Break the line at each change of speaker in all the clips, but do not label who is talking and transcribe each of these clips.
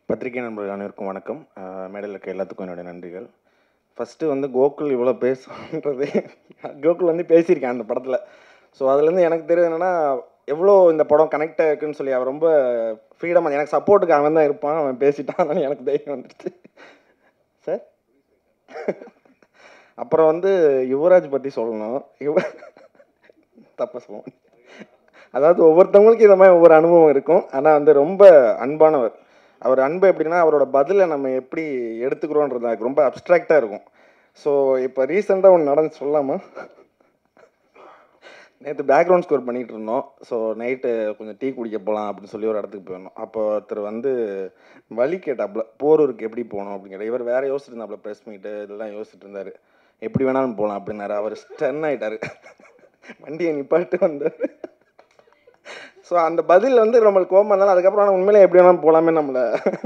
பத்திரிகை நண்பர்கள் அனைவருக்கும் வணக்கம் அஹ் மேடையில் இருக்க எல்லாத்துக்கும் என்னுடைய நன்றிகள் ஃபஸ்ட்டு வந்து கோகுல் இவ்வளோ பேசுன்றது கோகுல் வந்து பேசியிருக்கேன் அந்த படத்தில் ஸோ அதுலேருந்து எனக்கு தெரியுது என்னென்னா எவ்வளோ இந்த படம் கனெக்ட் ஆகிருக்குன்னு சொல்லி அவன் ரொம்ப ஃப்ரீடமாக எனக்கு சப்போர்ட்டுக்கு அவன் தான் இருப்பான் அவன் பேசிட்டான் அதனால எனக்கு தைரியம் வந்துடுச்சு சார் அப்புறம் வந்து யுவராஜ் பற்றி சொல்லணும் யுவ தப்பாக சொல்லுவோம் அதாவது ஒவ்வொருத்தவங்களுக்கும் இந்த மாதிரி ஒவ்வொரு அனுபவம் இருக்கும் ஆனால் வந்து ரொம்ப அன்பானவர் அவர் அன்பு எப்படின்னா அவரோட பதிலை நம்ம எப்படி எடுத்துக்கிறோன்றது எனக்கு ரொம்ப அப்ட்ராக்டாக இருக்கும் ஸோ இப்போ ரீசெண்டாக ஒன்று நடந்து சொல்லாமா நேற்று பேக்ரவுண்ட் ஸ்கோர் பண்ணிகிட்டு இருந்தோம் ஸோ நைட்டு கொஞ்சம் டீ குடிக்க போகலாம் அப்படின்னு சொல்லி ஒரு இடத்துக்கு போயிருந்தோம் அப்போ ஒருத்தர் வந்து வழி கேட்டாப்புல போரூருக்கு எப்படி போகணும் அப்படிங்கிற இவர் வேற யோசிச்சுட்டு இருந்தாப்புல ப்ரெஸ் மீட்டு இதெல்லாம் யோசிச்சுட்டு இருந்தார் எப்படி வேணாலும் போகலாம் அப்படின்னாரு அவர் ஸ்டன் ஆயிட்டாரு வண்டியை நிப்பாட்டு வந்தார் ஸோ அந்த பதில் வந்து நம்மளுக்கு கோபம் இருந்தாலும் அதுக்கப்புறம் ஆனால் உண்மையிலே எப்படி வேணாலும் போகலாமே நம்மளை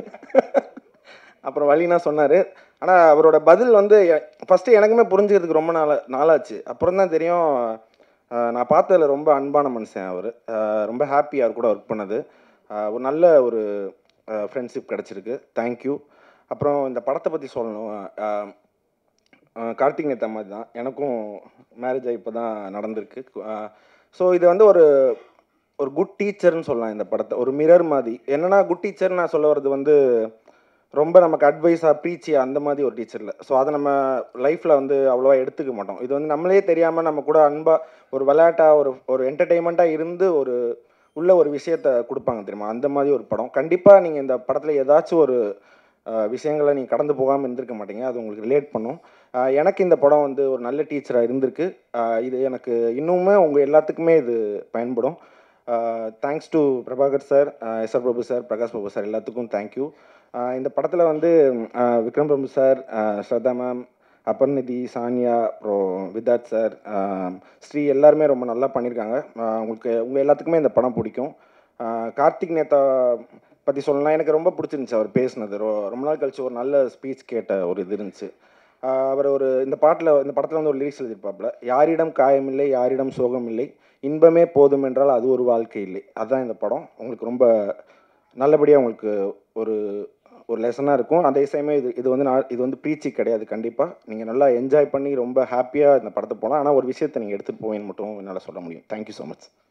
அப்புறம் வழினா சொன்னார் ஆனால் அவரோட பதில் வந்து ஃபஸ்ட்டு எனக்குமே புரிஞ்சுக்கிறதுக்கு ரொம்ப நாள் நாளாச்சு அப்புறம் தான் தெரியும் அஹ், நான் பார்த்ததுல ரொம்ப அன்பான மனுஷன் அவர் ரொம்ப ஹாப்பி அவர் கூட ஒர்க் பண்ணது அஹ், ஒரு நல்ல ஒரு ஃப்ரெண்ட்ஷிப் கிடச்சிருக்கு தேங்க்யூ அப்புறம் இந்த படத்தை பற்றி சொல்லணும் அஹ், அஹ், கார்த்திக் நேத்தா மாதிரி தான் எனக்கும் மேரேஜ் ஆகி இப்போ தான் நடந்திருக்கு ஸோ இது வந்து ஒரு ஒரு குட் டீச்சர்னு சொல்லலாம் இந்த படத்தை ஒரு மிரர் மாதிரி என்னன்னா குட் டீச்சர் நான் சொல்ல வர்றது வந்து ரொம்ப நமக்கு அட்வைஸாக ப்ரீச்சியா அந்த மாதிரி ஒரு டீச்சர் இல்லை ஸோ அதை நம்ம லைஃப்பில் வந்து அவ்வளோவா எடுத்துக்க மாட்டோம் இது வந்து நம்மளே தெரியாமல் நம்ம கூட அன்பாக ஒரு விளையாட்டாக ஒரு ஒரு என்டர்டெயின்மெண்ட்டாக இருந்து ஒரு உள்ள ஒரு விஷயத்த கொடுப்பாங்க தெரியுமா அந்த மாதிரி ஒரு படம் கண்டிப்பாக நீங்கள் இந்த படத்தில் ஏதாச்சும் ஒரு அஹ், விஷயங்களை நீங்கள் கடந்து போகாமல் இருந்திருக்க மாட்டீங்க அது உங்களுக்கு ரிலேட் பண்ணும் அஹ், எனக்கு இந்த படம் வந்து ஒரு நல்ல டீச்சராக இருந்திருக்கு அஹ், இது எனக்கு இன்னுமே உங்கள் எல்லாத்துக்குமே இது பயன்படும் thanks to Prabhakar sir S R Prabhu sir Prakash Prabhu sir எல்லாத்துக்கும் தேங்க்யூ இந்த படத்தில் வந்து அஹ், விக்ரம் பிரபு சார் ஸ்ரதா மேம் அபர்நிதி சானியா அப்புறம் விதாத் சார் ஸ்ரீ எல்லாருமே ரொம்ப நல்லா பண்ணியிருக்காங்க அஹ், உங்களுக்கு உங்கள் எல்லாத்துக்குமே இந்த படம் பிடிக்கும் அஹ், கார்த்திக் நேதா பற்றி சொல்லலாம் எனக்கு ரொம்ப பிடிச்சிருந்துச்சு அவர் பேசினது ரொ- ரொம்ப நாள் கழிச்சு ஒரு நல்ல ஸ்பீச் கேட்ட ஒரு இது இருந்துச்சு ஆஹ் அவர் ஒரு இந்த பாட்டில் இந்த படத்தில் வந்து ஒரு லிரிக்ஸ் எழுதியிருப்பாப்புல யாரிடம் காயமில்லை யாரிடம் சோகம் இல்லை இன்பமே போதும் என்றால் அது ஒரு வாழ்க்கை இல்லை அதுதான் இந்த படம் உங்களுக்கு ரொம்ப நல்லபடியாக உங்களுக்கு ஒரு ஒரு லெசனாக இருக்கும் அதே சமயம் இது இது வந்து நான் இது வந்து ப்ரீச்சி கிடையாது கண்டிப்பாக நீங்கள் நல்லா என்ஜாய் பண்ணி ரொம்ப ஹாப்பியாக இந்த படத்தை போகலாம் ஆனால் ஒரு விஷயத்தை நீங்கள் எடுத்துகிட்டு போவேன்னு மட்டும் என்னால் சொல்ல முடியும் தேங்க்யூ ஸோ மச்